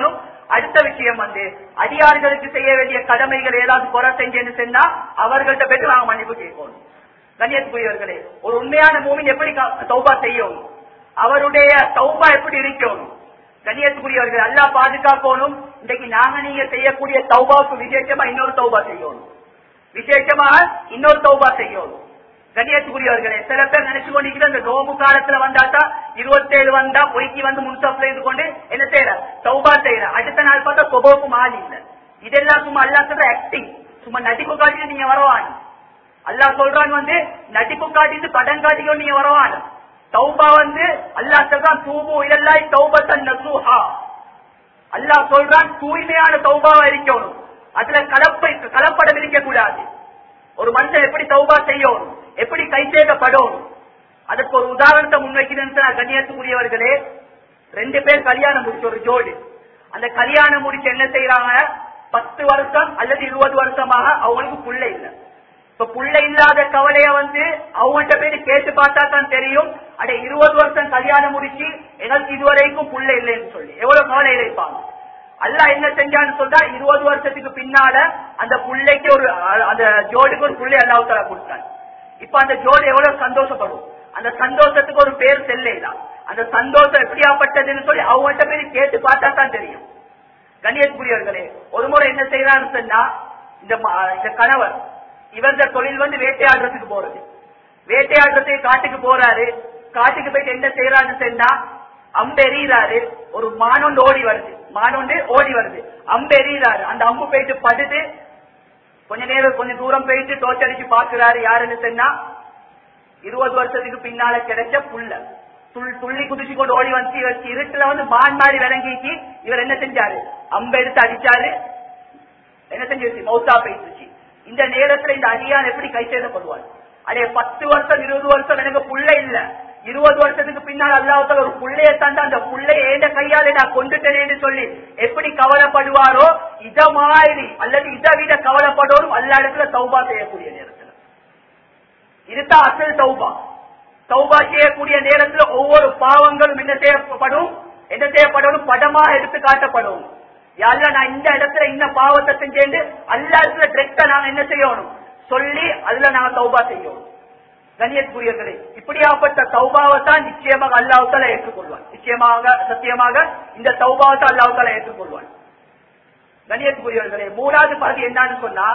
அடுத்த விஷயம் வந்து அடியார்களுக்கு செய்ய வேண்டிய கடமைகள் ஏதாவது குறை செஞ்சேன்னு சொன்னா அவர்கள்ட்ட போயிட்டு நாங்க மன்னிப்பு கேட்கணும் கண்ணியத்துக்குரியவர்களே ஒரு உண்மையான மூமின் எப்படி க- தௌபா செய்யும் அவருடைய தௌபா எப்படி இருக்கும் கண்ணியத்துக்குரியவர்கள் அல்லா பாதுகாக்கணும் இன்றைக்கு நாங்க நீங்க செய்யக்கூடிய தௌபாவுக்கு விசேஷமா இன்னொரு தௌபா செய்யணும் விசேஷமாக இன்னொரு தௌபா செய்யணும் கண்ணியத்துக்குரியவர்களே சில பேர் நினைச்சு கொண்டிருக்கிற இந்த நோம்பு காலத்துல வந்தாட்டா இருபத்தேழு வந்தா பொய்க்கு வந்து முன்சாப்ல இருந்து கொண்டு என்ன செய்யற தௌபா செய்யற அடுத்த நாள் பார்த்தா சொபோக்கு மாறி இல்ல இதெல்லாம் சும்மா அல்லாத்தத ஆக்டிங் சும்மா நடிப்பு காட்டிட்டு நீங்க வரவான் அல்லாஹ் சொல்றான் வந்து நடிப்பு காட்டிட்டு படம் காட்டிக்கோ நீங்க வரவான் தௌபா வந்து அல்லாஹ் சொல்றான் தூபு இல்லல்லாய் தௌபத்தன் நசூஹா அல்லாஹ் சொல்றான் தூய்மையான தௌபாவா இருக்கணும் அதுல கலப்பை கலப்படம் இருக்க கூடாது ஒரு மனுஷன் எப்படி தௌபா செய்யணும் எப்படி கை சேர்க்கப்படும் அதுக்கு ஒரு உதாரணத்தை முன்வைக்கிறேன் கண்ணியத்துக்குரியவர்களே ரெண்டு பேர் கல்யாணம் முடிச்சு ஒரு ஜோடி அந்த கல்யாணம் முடிச்சு என்ன செய்யறாங்க பத்து வருஷம் அல்லது இருபது வருஷமாக அவங்களுக்கு புள்ள இல்ல இப்ப புள்ள இல்லாத கவலைய வந்து அவங்கள்ட்ட போய் கேட்டு பார்த்தா தான் தெரியும் அட இருபது வருஷம் கல்யாணம் முடிச்சு எங்களுக்கு இதுவரைக்கும் புள்ள இல்லைன்னு சொல்லி எவ்வளவு கவலையில இருப்பாங்க அல்லாஹ் என்ன செஞ்சான்னு சொன்னா இருபது வருஷத்துக்கு பின்னால அந்த புள்ளைக்கு ஒரு அ- அந்த ஜோடிக்கு ஒரு புள்ளை அல்லாஹ் கொடுத்தாங்க இப்ப அந்த ஜோடி எவ்வளவு சந்தோஷப்படும் அந்த சந்தோஷத்துக்கு ஒரு பேர் செல்லைதான் அந்த சந்தோஷம் எப்படியாப்பட்டதுன்னு சொல்லி அவங்கள்ட்ட போய் கேட்டு பார்த்தா தான் தெரியும் கண்ணியத்துக்குரியவர்களே ஒரு முறை என்ன செய்யறான்னு சொன்னா இந்த ம- இந்த கணவர் இவந்த தொழில் வந்து வேட்டையாடுறதுக்கு போறது வேட்டையாடுறதுக்கு காட்டுக்கு போறாரு காட்டுக்கு போயிட்டு என்ன செய்யறான்னு சொன்னா அம்பு எறிகிறாரு ஒரு மானொண்டு ஓடி வருது மானொண்டு ஓடி வருது அம்பு எறிகிறாரு அந்த அம்பு போயிட்டு படுது கொஞ்ச நேரம் கொஞ்சம் தூரம் போயிட்டு தோச்சடிச்சு பாக்குறாரு யாருன்னு சொன்னா இருபது வருஷத்துக்கு பின்னால கிடைச்ச புள்ள துள் துள்ளி குதிச்சு கொண்டு ஓடி வந்து வச்சு இருட்டுல வந்து மான் மாதிரி விளங்கிச்சு இவர் என்ன செஞ்சாரு அம்பை எடுத்து அடிச்சாரு என்ன செஞ்சிருச்சு மௌத்தா போயிடுச்சு இந்த நேரத்துல இந்த அடியான் எப்படி கை செய்தப்படுவார் அதே பத்து வருஷம் இருபது வருஷம் எனக்கு புள்ள இல்ல இருபது வருஷத்துக்கு பின்னால் அல்லாஹால ஒரு புள்ளைய தந்து அந்த புள்ளைய ஏண்ட கையால நான் கொண்டுட்டேன்னு சொல்லி எப்படி கவலைப்படுவாரோ இத மாதிரி அல்லது இதை விட கவலைப்படுவோம் அல்ல இடத்துல சௌபா செய்யக்கூடிய நேரத்துல இதுதான் அசல் தௌபா தௌபா செய்யக்கூடிய நேரத்துல ஒவ்வொரு பாவங்களும் என்ன செய்யப்படும் என்ன செய்யப்படணும் படமா எடுத்து காட்டப்படும் யாருல நான் இந்த இடத்துல இந்த பாவத்தை செஞ்சேன் அல்லா இடத்துல டிரெக்டா நாங்க என்ன செய்யணும் சொல்லி அதுல நாங்க தௌபா செய்யணும் கண்ணியத்துக்குரியவர்களே இப்படியாப்பட்ட தௌபாவை தான் நிச்சயமாக அல்லாஹால ஏற்றுக்கொள்வான் நிச்சயமாக சத்தியமாக இந்த தௌபாவை தான் அல்லாஹால ஏற்றுக்கொள்வான் கண்ணியத்துக்குரியவர்களே மூணாவது பகுதி என்னன்னு சொன்னா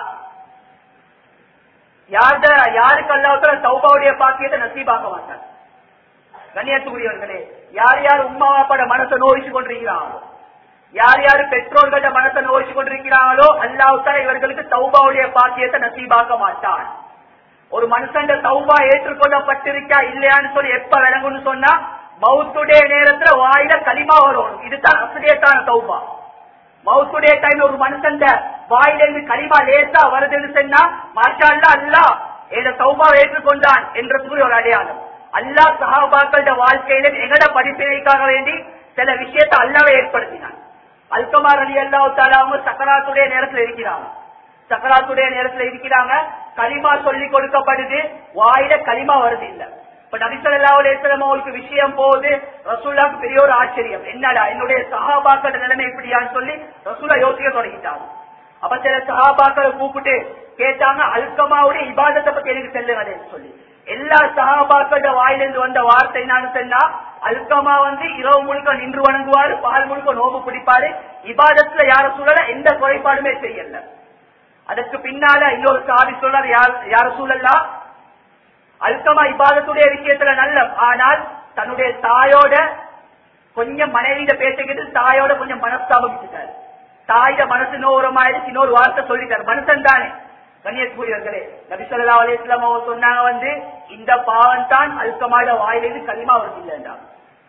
யார்த யாருக்கு அல்லாஹால தௌபாவுடைய பாக்கியத்தை நசீபாக்க மாட்டார் கண்ணியத்துக்குரியவர்களே யார் யார் உம்மா வாப்பாட மனசை நோயிச்சு கொண்டிருக்கிறாங்களோ யார் யார் பெற்றோர்கள்ட மனசை நோயிச்சு கொண்டிருக்கிறாங்களோ அல்லாஹால இவர்களுக்கு தௌபாவுடைய பாக்கியத்தை நசீபாக்க மாட்டான் ஒரு மனுஷன் தௌபா ஏற்றுக்கொள்ளப்பட்டிருக்கா இல்லையான்னு சொல்லி எப்ப விளங்கும்னு சொன்னா மவுத்துடைய நேரத்துல வாயில களிமா வரும் இதுதான் அசுரியத்தான தௌபா மவுத்துடைய டைம் ஒரு மனுஷன் வாயில இருந்து களிமா லேசா வருதுன்னு சொன்னா மாஷா அல்லா அல்லா எங்க சௌபாவை ஏற்றுக்கொண்டான் என்றதுக்கு ஒரு அடையாளம் அல்லாஹ் சஹாபாக்களோட வாழ்க்கையில எங்கட படிப்பினைக்காக வேண்டி சில விஷயத்தை அல்லாவை ஏற்படுத்தினான் அல்கமார் அலி அல்லாஹ் அவங்க சக்கராத்துடைய நேரத்துல இருக்கிறாங்க சக்கராத்துடைய நேரத்துல இருக்கிறாங்க களிமா சொல்லி கொடுக்கப்படுது வாயில களிமா வருது இல்ல இப்ப நபிசல்லா அலிஸ்லாம் அவங்களுக்கு விஷயம் போகுது ரசூல்லாக்கு பெரிய ஒரு ஆச்சரியம் என்னடா என்னுடைய சஹாபாக்கள நிலைமை இப்படியான்னு சொல்லி ரசூலா யோசிக்க தொடங்கிட்டாங்க அப்ப சில சஹாபாக்களை கூப்பிட்டு கேட்டாங்க அல்கமாவுடைய இபாதத்தை பத்தி எனக்கு செல்லுங்களேன்னு சொல்லி எல்லா சஹாபாக்களோட வாயிலிருந்து வந்த வார்த்தை என்னன்னு சொன்னா அல்கமா வந்து இரவு முழுக்க நின்று வணங்குவாரு பகல் முழுக்க நோம்பு பிடிப்பாரு இபாதத்துல யார சூழல எந்த குறைபாடுமே செய்யல அதற்கு பின்னால இன்னொரு சாதி சொல்றார் யார சூழல்லா அல்கமா இபாதத்துடைய விஷயத்துல நல்ல ஆனால் தன்னுடைய தாயோட கொஞ்சம் மனைவியிட பேசிக்கிட்டு தாயோட கொஞ்சம் மனஸ்தாபம் தாயோட மனசு நோரமாயிடுச்சு இன்னொரு வார்த்தை சொல்லிட்டார் மனுஷன் தானே கண்ணியத்துக்குரியவர்களே நபிசல்லா அலிஸ்லாம் அவங்க சொன்னாங்க வந்து இந்த பாவம் தான் அல்கமாட வாயிலிருந்து களிமா வருது இல்லைன்றாங்க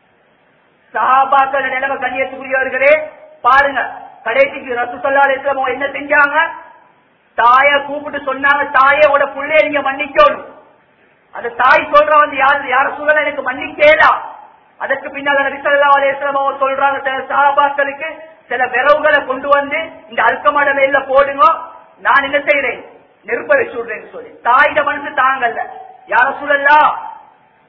சஹாபாக்கள் நிலைமை கண்ணியத்துக்குரியவர்களே பாருங்க கடைசிக்கு ரசு சொல்லா அலிஸ்லாம் அவங்க என்ன செஞ்சாங்க தாய கூப்பிட்டு சொன்னாங்க தாயே உட புள்ளைய நீங்க மன்னிக்கணும் அந்த தாய் சொல்ற வந்து யார் யார சூழல எனக்கு மன்னிக்கேதா அதற்கு பின்னால் நபிசல்லா அலிஸ்லாம் அவங்க சொல்றாங்க சில சஹாபாக்களுக்கு சில விரவுகளை கொண்டு வந்து இந்த அல்கமாட மேல போடுங்க நான் என்ன செய்யறேன் நெருப்ப வச்சு விடுறேன்னு சொல்லி தாயிட மனசு தாங்கல்ல யார சூழல்லா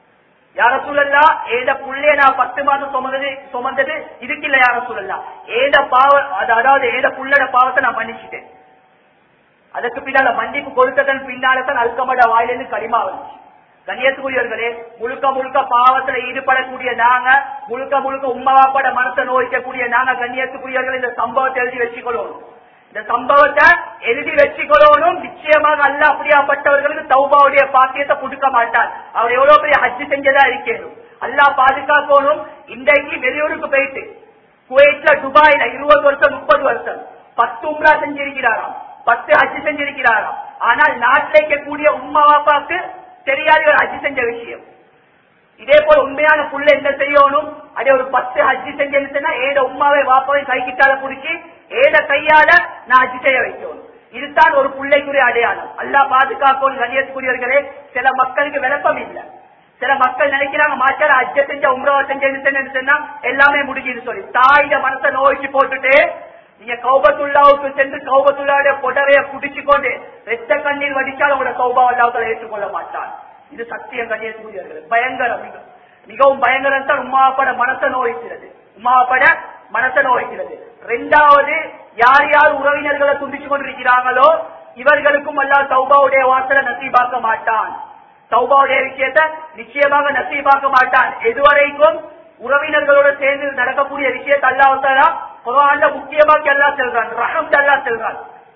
யார சூழல்லா ஏத புள்ளைய நான் பத்து மாதம் சுமந்தது சுமந்தது இதுக்கு இல்ல யார சூழல்லா ஏத பாவ அது- அதாவது ஏத புள்ளட பாவத்தை நான் மன்னிச்சிட்டேன் அதுக்கு பின்னால மன்னிப்பு கொடுத்ததன் பின்னால்தான் அல்கமட வாயிலிருந்து களிமா வந்துச்சு கண்ணியத்துக்குரியவர்களே முழுக்க முழுக்க பாவத்துல ஈடுபடக்கூடிய நாங்க முழுக்க முழுக்க உம்மவாப்பட மனசை நோய்க்கக்கூடிய நாங்க கண்ணியத்துக்குரியவர்கள் இந்த சம்பவத்தை எழுதி வச்சுக்கொள்ளணும் இந்த சம்பவத்தை எழுதி வச்சுக்கொள்ளணும் நிச்சயமாக அல்ல அப்படியாப்பட்டவர்களுக்கு தௌபாவுடைய பாக்கியத்தை கொடுக்க மாட்டார் அவர் எவ்வளவு பெரிய ஹஜ்ஜு செஞ்சதா இருக்கணும் அல்லாஹ் பாதுகாக்கணும் இன்றைக்கு வெளியூருக்கு போயிட்டு குவைட்ல துபாயில இருபது வருஷம் முப்பது வருஷம் பத்து உம்ரா செஞ்சிருக்கிறாராம் பத்து ஹஜ் செஞ்சிருக்கிறாராம் ஆனால் நாட்டில் இருக்கக்கூடிய உம்மா பாப்பாக்கு தெரியாத ஒரு ஹஜ் செஞ்ச விஷயம் இதே போல உண்மையான புள்ள என்ன செய்யணும் அதே ஒரு பத்து ஹஜ் செஞ்சேன்னு ஏத உம்மாவை வாப்பாவை கை கிட்டால குடிச்சு ஏத கையால நான் ஹஜ் செய்ய வைக்கணும் இதுதான் ஒரு பிள்ளைக்குரிய அடையாளம் அல்லாஹ் பாதுகாக்கணும் கண்ணியத்துக்குரியவர்களே சில மக்களுக்கு விளக்கம் இல்லை சில மக்கள் நினைக்கிறாங்க மாச்சார அஜ்ஜ செஞ்ச உம்ரவ செஞ்சு சொன்னா எல்லாமே முடிஞ்சுன்னு சொல்லி தாயிட மனசை நோய்க்கு போட்டுட்டு நீங்க கௌபத்துல்லாவுக்கு சென்று கௌபத்துல்லாவுடைய புடவைய குடிச்சு கொண்டு ரெத்த கண்ணீர் வடிச்சால் உங்களோட கௌபா அல்லாவுக்களை ஏற்றுக்கொள்ள மாட்டான் இது சத்தியம் கண்ணியத்துக்குரியவர்கள் பயங்கரம் மிக- மிகவும் பயங்கரம் தான் உமாப்பட மனசை நோய்க்கிறது உமாப்பட மனசை நோய்க்கிறது ரெண்டாவது யார் யார் உறவினர்களை துண்டிச்சு கொண்டிருக்கிறாங்களோ இவர்களுக்கும் அல்லாஹ் தௌபாவுடைய வாசலை நசீபாக்க மாட்டான் தௌபாவுடைய விஷயத்தை நிச்சயமாக நசீபாக்க மாட்டான் எதுவரைக்கும் உறவினர்களோட சேர்ந்து நடக்கக்கூடிய விஷயத்தை அல்லாஹாலா குரான்ல முக்கியமாக்கி அல்லாஹ் செல்றான் ரஹம் அல்லாஹ் செல்றான்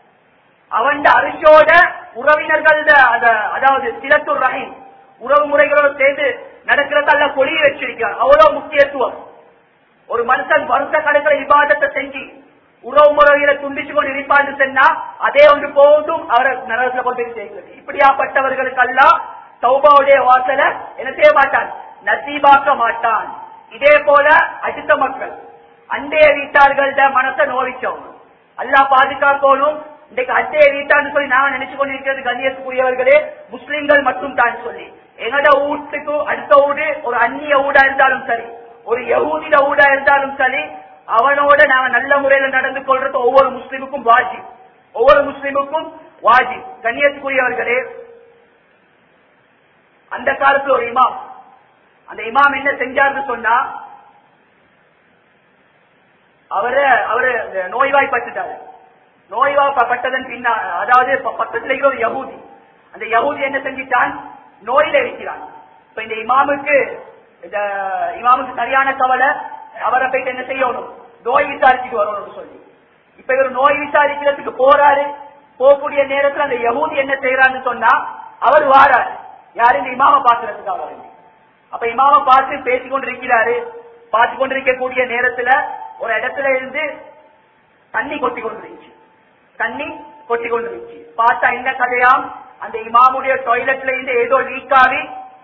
அவன் அரிசோட உறவினர்கள் அதாவது சிலத்துர் ரஹீம் உறவு முறைகளோட சேர்ந்து நடக்கிறத அல்ல கொடிய வச்சிருக்கான் அவ்வளவு முக்கியத்துவம் ஒரு மனுஷன் வருஷ கணக்கில் விவாதத்தை செஞ்சு உறவு முறைகளை துண்டிச்சு கொண்டு இருப்பான்னு சொன்னா அதே ஒன்று போதும் அவரை நரகத்துல கொண்டு போய் சேர்க்கிறது இப்படியாப்பட்டவர்களுக்கு எல்லாம் சௌபாவுடைய வாசலை என்ன செய்ய மாட்டான் நசீபாக்க மாட்டான் இதே போல அஜித்த மக்கள் அண்டைய வீட்டார்கள்ட மனசை நோவிச்சவங்க அல்லாஹ் பாதுகாக்கணும் இன்றைக்கு அட்டைய வீட்டான்னு சொல்லி நாங்க நினைச்சு கொண்டிருக்கிறது கண்ணியத்துக்குரியவர்களே முஸ்லிம்கள் மட்டும் தான் சொல்லி எங்கட வீட்டுக்கு அடுத்த வீடு ஒரு அந்நிய ஊடா இருந்தாலும் சரி ஒரு யகூதிட ஊடா இருந்தாலும் சரி அவனோட நாங்க நல்ல முறையில நடந்து கொள்றது ஒவ்வொரு முஸ்லிமுக்கும் வாஜி ஒவ்வொரு முஸ்லிமுக்கும் வாஜி கண்ணியத்துக்குரியவர்களே அந்த காலத்துல ஒரு இமாம் அந்த இமாம் என்ன செஞ்சாருன்னு சொன்னா அவரு அவரு நோய்வாய்ப்பட்டுட்டாரு நோய்வாய்ப்பட்டதன் பின்னா அதாவது ப- பக்கத்துல இருக்கிற ஒரு யகூதி அந்த யகூதி என்ன செஞ்சிட்டான் நோயில இருக்கிறான் இப்ப இந்த இமாமுக்கு இந்த இமாமுக்கு சரியான கவலை அவரை போயிட்டு என்ன செய்யணும் நோய் விசாரிச்சுட்டு வரணும்னு சொல்லி இப்ப இவர் நோய் விசாரிக்கிறதுக்கு போறாரு போகக்கூடிய நேரத்துல அந்த யகூதி என்ன செய்யறான்னு சொன்னா அவர் வாராரு யாரு இந்த இமாம பாக்குறதுக்காக வேண்டி அப்ப இமாம பார்த்து பேசிக் கொண்டிருக்கிறாரு பார்த்து கொண்டிருக்கக்கூடிய நேரத்துல ஒரு இடத்துல இருந்து தண்ணி கொட்டி கொண்டிருந்துச்சு தண்ணி கொட்டி கொண்டிருந்துச்சு பார்த்தா என்ன கதையாம் அந்த இமாமுடைய டாய்லெட்ல இருந்து ஏதோ லீக் ஆகி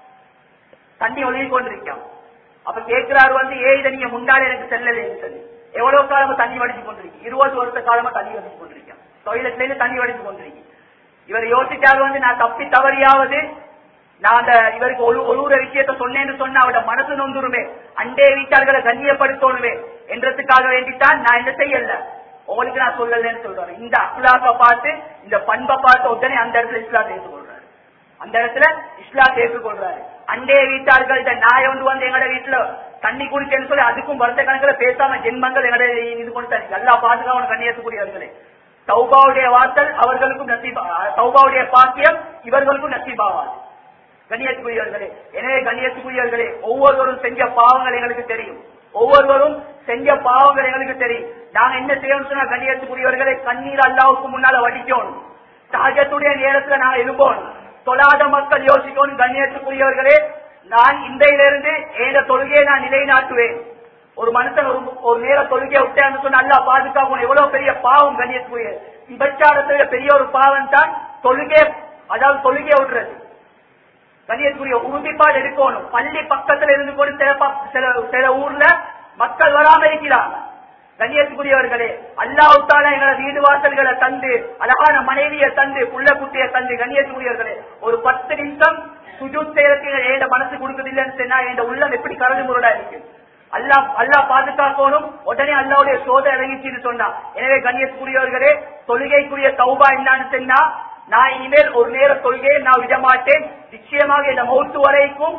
தண்ணி ஒழுகி கொண்டிருக்கான் அப்ப கேட்கிறாரு வந்து ஏ இதை நீங்க முன்னாடி எனக்கு செல்லலைன்னு சொல்லி எவ்வளவு காலமா தண்ணி வடிச்சு கொண்டிருக்கு இருபது வருஷ காலமா தண்ணி வடிச்சு கொண்டிருக்கான் டாய்லெட்ல இருந்து தண்ணி வடிச்சு கொண்டிருக்கு இவர் யோசிச்சாரு வந்து நான் தப்பி தவறியாவது நான் அந்த இவருக்கு ஒரு ஒரு விஷயத்த சொன்னேன்னு சொன்னா அவட மனசு நொந்துருமே அண்டே வீட்டார்களை கண்ணியப்படுத்தணுமே என்றதுக்காக வேண்டித்தான் நான் என்ன செய்யல உங்களுக்கு நான் சொல்லலன்னு சொல்றேன் இந்த அப்லாக்க பார்த்து இந்த பண்பை பார்த்து உடனே அந்த இடத்துல இஸ்லாம் ஏற்றுக்கொள்றாரு அந்த இடத்துல இஸ்லாம் ஏற்றுக்கொள்றாரு அண்டே வீட்டார்கள்ட்ட நாய் ஒன்று வந்து எங்கட வீட்டுல தண்ணி குடிச்சேன்னு சொல்லி அதுக்கும் வருஷ கணக்கில் பேசாம ஜென்மங்கள் எங்கட இது கொண்டு தண்ணி எல்லா பாதுகாவன கண்ணியத்துக்குரியவர்களே சௌபாவுடைய வாசல் அவர்களுக்கும் நசீபா சௌபாவுடைய பாக்கியம் இவர்களுக்கும் நசீபாவாது கண்ணியத்துக்குரியவர்களே எனவே கண்ணியத்துக்குரியவர்களே ஒவ்வொருவரும் செஞ்ச பாவங்கள் எங்களுக்கு தெரியும் ஒவ்வொருவரும் செஞ்ச பாவங்கள் எங்களுக்கு தெரியும் நாங்க என்ன செய்யணும் சொன்னா கண்ணியத்துக்குரியவர்களே கண்ணீர் அல்லாவுக்கு முன்னால வடிக்கணும் சகஜத்துடைய நேரத்துல நான் எழுப்போம் தொழாத மக்கள் யோசிக்கணும் கண்ணியத்துக்குரியவர்களே நான் இன்றையிலிருந்து ஏத தொழுகையை நான் நிலைநாட்டுவேன் ஒரு மனுஷன் ஒரு ஒரு நேர தொழுகையை விட்டேன்னு சொன்னா நல்லா பாதுகாக்கணும் எவ்வளவு பெரிய பாவம் கண்ணியத்துக்குரிய விபச்சாரத்தை பெரிய ஒரு பாவம் தான் தொழுகை அதாவது தொழுகையை விடுறது கண்ணியத்துக்குரிய உறுதிப்பாடு எடுக்கணும் பள்ளி பக்கத்துல இருந்து கூட சில ப- சில சில ஊர்ல மக்கள் வராம இருக்கிறாங்க கண்ணியத்துக்குரியவர்களே அல்லாவுத்தால எங்களை வீடு வாசல்களை தந்து அழகான மனைவியை தந்து புள்ள குட்டியை தந்து கண்ணியத்துக்குரியவர்களே ஒரு பத்து நிமிஷம் சுஜூத் செய்யறதுக்கு என் மனசு கொடுக்குதில்லைன்னு சொன்னா என் உள்ளம் எப்படி கரடு முரடா இருக்கு அல்லாஹ் அல்லாஹ் பாதுகாக்கணும் உடனே அல்லாவுடைய சோதை இறங்கிச்சுன்னு சொன்னா எனவே கண்ணியத்துக்குரியவர்களே தொழுகைக்குரிய தௌபா என்னன்னு சொன்னா நான் இனிமேல் ஒரு நேர தொழுகையை நான் விட மாட்டேன் நிச்சயமாக இந்த மௌத்து வரைக்கும்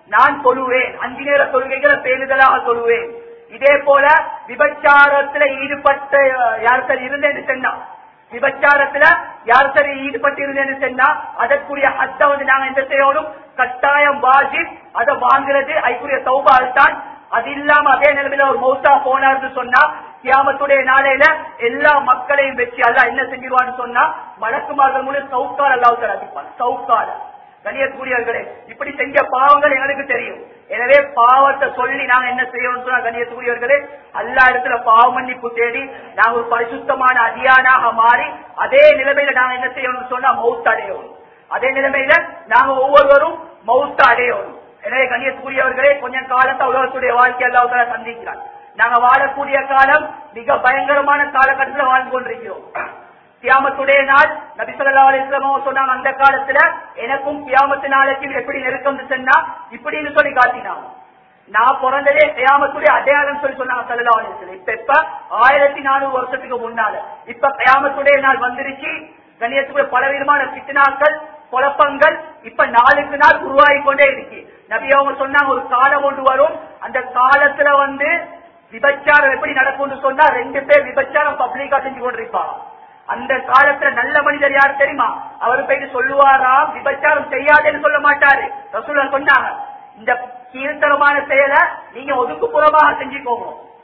நான் தொழுவேன் அஞ்சு நேர தொழுகைகளை பேணுதலாக தொழுவேன் இதே போல விபச்சாரத்துல ஈடுபட்ட யாருக்கள் இருந்தேன்னு சொன்னா விபச்சாரத்துல யார் சரி ஈடுபட்டு இருந்தேன்னு சொன்னா அதற்குரிய ஹத்த வந்து நாங்க எந்த செய்யணும் கட்டாயம் வாஜிப் அதை வாங்குறது அதுக்குரிய சௌபால் தான் அது இல்லாம அதே நிலைமையில ஒரு மௌத்தா போனார்னு சொன்னா கியாமத்துடைய நாளையில எல்லா மக்களையும் வச்சு அல்ல என்ன செஞ்சிருவான்னு சொன்னா மலக்குமார்கள் மூலம் சவுக்கால் அல்லாவுத்தர் அதிப்பான் சவுக்கால கணியத்துக்குரியவர்களே இப்படி செஞ்ச பாவங்கள் எங்களுக்கு தெரியும் எனவே பாவத்தை சொல்லி நாங்க என்ன செய்யணும் சொன்னா கணியத்துக்குரியவர்களே எல்லா இடத்துல பாவ மன்னிப்பு தேடி நாங்க ஒரு பரிசுத்தமான அதியானாக மாறி அதே நிலைமையில நாங்க என்ன செய்யணும்னு சொன்னா மவுத் அடையணும் அதே நிலைமையில நாங்க ஒவ்வொருவரும் மவுத் அடையணும் எனவே கண்ணியத்துக்குரியவர்களே கொஞ்சம் காலத்தை உலகத்துடைய வாழ்க்கை அல்லாவுக்காக சந்திக்கிறார் நாங்க வாழக்கூடிய காலம் மிக பயங்கரமான காலகட்டத்தில் வாழ்ந்து கொண்டிருக்கிறோம் கியாமத்துடைய நாள் நபிசல்லா அலிஸ்லாமோ சொன்னாங்க அந்த காலத்துல எனக்கும் கியாமத்து நாளைக்கும் எப்படி நெருக்கம் சொன்னா இப்படின்னு சொல்லி காட்டினாங்க நான் பிறந்ததே கியாமத்துடைய அடையாளம் சொல்லி சொன்னாங்க சல்லா அலிஸ்லாம் இப்ப இப்ப ஆயிரத்தி நானூறு வருஷத்துக்கு முன்னால இப்ப கியாமத்துடைய நாள் வந்துருச்சு கண்ணியத்துக்குரிய பலவிதமான சித்தனாக்கள் குழப்பங்கள் இப்ப நாளுக்கு நாள் உருவாகி கொண்டே இருக்கு நபி அவங்க சொன்னாங்க ஒரு காலம் ஒன்று வரும் அந்த காலத்துல வந்து விபச்சாரம் எப்படி நடக்கும்னு சொன்னா ரெண்டு பேர் விபச்சாரம் பப்ளிக்கா செஞ்சு கொண்டிருப்பாங்க அந்த காலத்துல நல்ல மனிதர் யார் தெரியுமா அவர் போயிட்டு சொல்லுவாராம் விபச்சாரம் செய்யாதேன்னு சொல்ல மாட்டாரு ரசூலா சொன்னாங்க இந்த கீழ்த்தரமான செயலை நீங்க ஒதுக்குப்புறமாக செஞ்சுக்கோங்க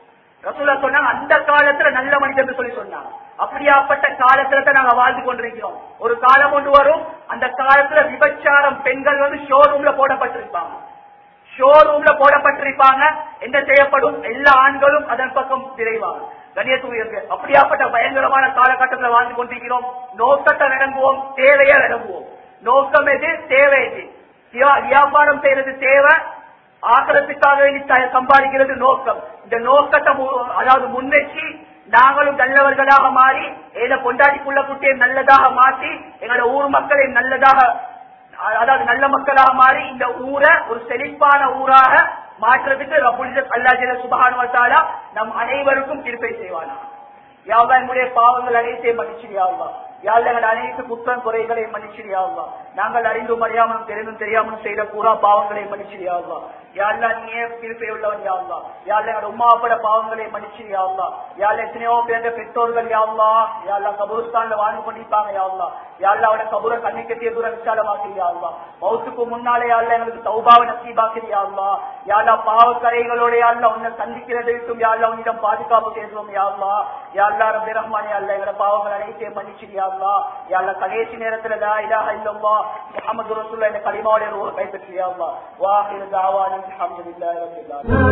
ரசூலா சொன்னாங்க அந்த காலத்துல நல்ல மனிதர் சொல்லி சொன்னாங்க அப்படியாப்பட்ட காலத்துல தான் நாங்க வாழ்ந்து கொண்டிருக்கிறோம் ஒரு காலம் ஒன்று வரும் அந்த காலத்துல விபச்சாரம் பெண்கள் வந்து ஷோரூம்ல போடப்பட்டிருப்பாங்க ஷோரூம்ல போடப்பட்டிருப்பாங்க என்ன செய்யப்படும் எல்லா ஆண்களும் அதன் பக்கம் விரைவாங்க கண்ணியத்துக்கு அப்படியாப்பட்ட பயங்கரமான காலகட்டத்தில் வாழ்ந்து கொண்டிருக்கிறோம் நோக்கத்தை நடங்குவோம் தேவையா நடங்குவோம் நோக்கம் எது தேவை எது வியாபாரம் செய்யறது தேவை ஆக்கிரத்துக்காக வேண்டி சம்பாதிக்கிறது நோக்கம் இந்த நோக்கத்தை அதாவது முன்னெச்சி நாங்களும் நல்லவர்களாக மாறி ஏன கொண்டாடி புள்ள குட்டியை நல்லதாக மாற்றி எங்களோட ஊர் மக்களை நல்லதாக அதாவது நல்ல மக்களாக மாறி இந்த ஊரை ஒரு செழிப்பான ஊராக மாற்றுறதுக்கு ரபுல் அல்லா ஜல சுபகானுவத்தாலா நம் அனைவருக்கும் திருப்பை செய்வானா யாவா என்னுடைய பாவங்கள் அனைத்தையும் மன்னிச்சிடியாவா யாழ் எங்கள் அனைத்து குற்றம் குறைகளை மன்னிச்சிடியாவா நாங்கள் அறிந்தும் அறியாமலும் தெரிந்தும் தெரியாமலும் செய்த பூரா பாவங்களை மன்னிச்சிடியாவா யாழ்லா நீயே திருப்பை உள்ளவன் யாவா யாழ் எங்கள் உமாப்பட பாவங்களை மன்னிச்சிடியாவா யாழ் எத்தனையோ பேர்ந்த பெற்றோர்கள் யாவா யாழ்லா கபூர்ஸ்தான்ல வாழ்ந்து கொண்டிருப்பாங்க யாவா யாழ்லா அவட கபூர கண்ணி கட்டிய தூரம் விசாலமாக்கிறியாவா மௌத்துக்கு முன்னாலே யாழ்ல எங்களுக்கு சௌபாவ நசீபாக்கிறியாவா யாழ்லா பாவக்கரைகளோட யாழ்லா உன்னை சந்திக்கிறதுக்கும் யாழ்லா உன்னிடம் பாதுகாப்பு தேடுவோம் யாவா யாழ்லா ரபி ரஹ்மான் யாழ்லா எங்களோட பாவங்கள் அனைத்தையும் மன்னிச்சிடியாவா யாழ்லா கடைசி நேரத்துல லா இலாஹ இல்லல்லா முஹம்மது ரசூலுல்லாஹ் இந்த கலிமாவுடைய ரூஹ கைப்பற்றியாவா வாஹிரு தாவானா அல்ஹம்துலில்லாஹி ரப்பில்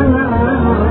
ஆலமீன்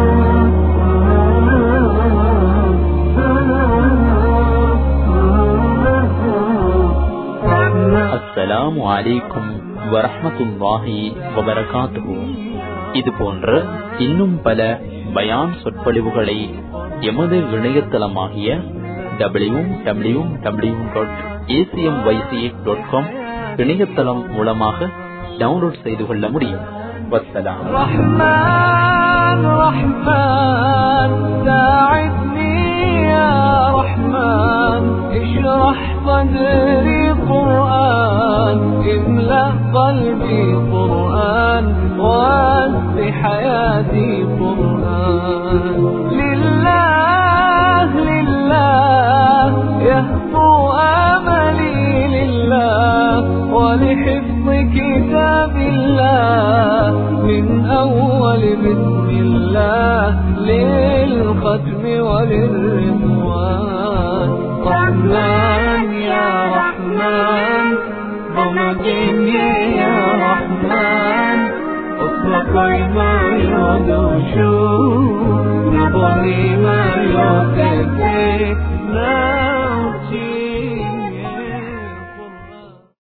அஸ்ஸலாமு அலைக்கும் வரஹ்மத்துல்லாஹி வபரகாத்துஹு இது போன்ற இன்னும் பல பயான் சொற்பொழிவுகளை எமது இணையதளமாகிய W W W dot ACM YC dot com இணையதளம் மூலமாக டவுன்லோட் செய்து கொள்ள முடியும் வசலாம் رحمن رحمن ساعدني يا رحمن اشرح صدري قرآن املأ قلبي قرآن واسع حياتي قرآن لله لله يهفو املي لله ولحفظ كتاب الله من أول بسم الله للختم وللرضوان رحمن يا رحمن ضمجني يا رحمن اطلقي ما يدوشو نبغي ما يوتفي